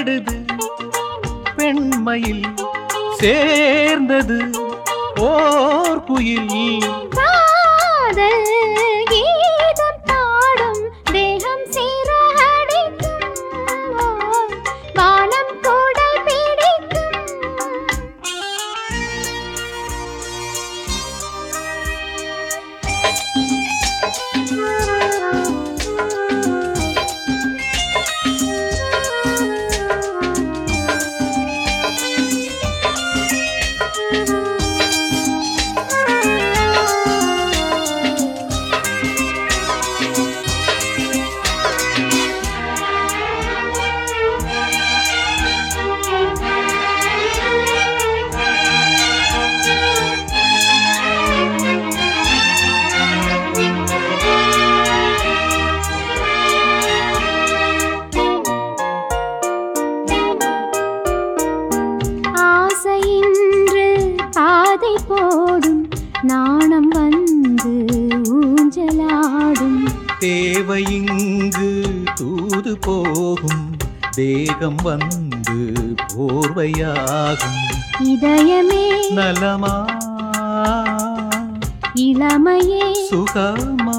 தேடுது பெண்மையில் சேர்ந்தது ஓர் குயில் காதல் கீதம் பாடும் தேகம் சீரடிக்கும் வானம் கூடை பிடிக்கும் ஆசையின்று பாதை போடும் நாணம் வந்து ஊஞ்சலாடும் தேவையிங்கு தூது போகும் தேகம் வந்து போர்வையாகும் இதயமே நலமா இளமையே சுகமா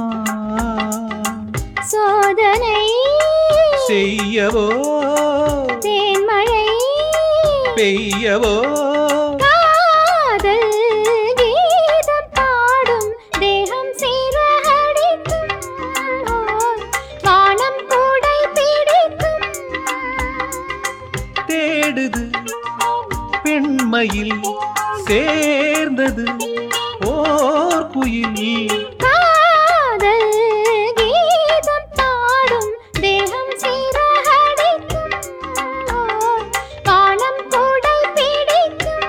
சோதனை செய்யவோ தேன்மழை பெய்யவோ காதல் கீதம் பாடும் தேகம் சீரடிக்கும் வானம் கூடை பிடிக்கும் தேடுது பெண்மையில் சேர்ந்தது ஓர் குயில் காதல் கீதம் பாடும் தேகம் சீரடிக்கும் வானம் கூடை பிடிக்கும்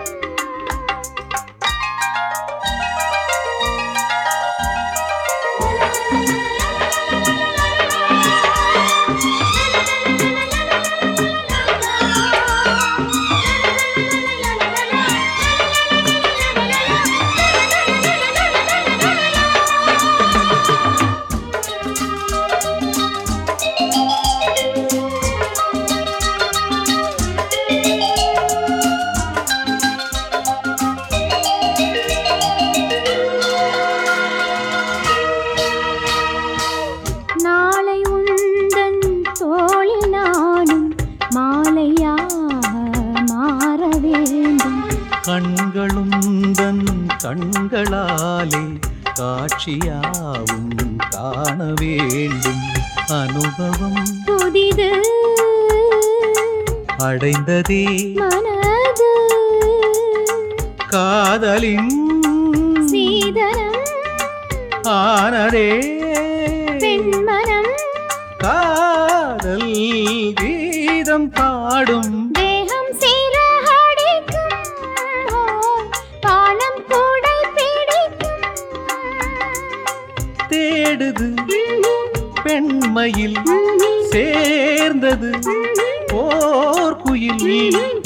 நாளை உந்தன் தோளில் நானும் மாலையாக மாற வேண்டும் கண்களுந்தன் கண்களாலே காட்சியாவும் காண வேண்டும் அனுபவம் புதிது அடைந்ததே மனது காதலின் சீதனம் ஆனதே பெண்மனம் காதல் கீதம் பாடும் தேகம் சீரடிக்கும் வானம் கூடை பிடிக்கும் தேடுது பெண்மையில் சேர்ந்தது ஓர் குயில்